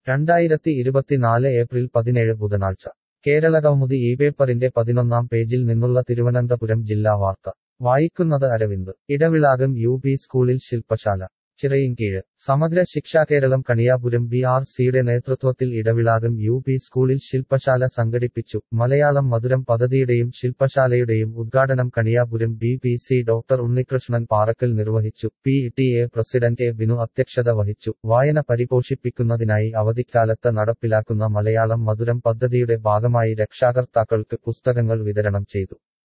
രണ്ടായിരത്തി ഇരുപത്തിനാല് ഏപ്രിൽ പതിനേഴ് ബുധനാഴ്ച കേരളകൗമുദി ഈ പേപ്പറിന്റെ പതിനൊന്നാം പേജിൽ നിന്നുള്ള തിരുവനന്തപുരം ജില്ലാ വാർത്ത വായിക്കുന്നത് അരവിന്ദ് ഇടവിളാകം യു പി സ്കൂളിൽ ശില്പശാല ചിറയിൻകീഴ് സമഗ്ര ശിക്ഷാ കേരളം കണിയാപുരം ബി ആർ സിയുടെ നേതൃത്വത്തിൽ ഇടവിളാകം യു പി സ്കൂളിൽ ശില്പശാല സംഘടിപ്പിച്ചു മലയാളം മധുരം പദ്ധതിയുടെയും ശില്പശാലയുടെയും ഉദ്ഘാടനം Kaniyapuram B P C doctor Unnikrishnan Parakkal നിർവഹിച്ചു P T A president A Binu അധ്യക്ഷത വഹിച്ചു വായന പരിപോഷിപ്പിക്കുന്നതിനായി അവധിക്കാലത്ത് നടപ്പിലാക്കുന്ന മലയാളം മധുരം പദ്ധതിയുടെ ഭാഗമായി രക്ഷാകർത്താക്കൾക്ക് പുസ്തകങ്ങൾ വിതരണം ചെയ്തു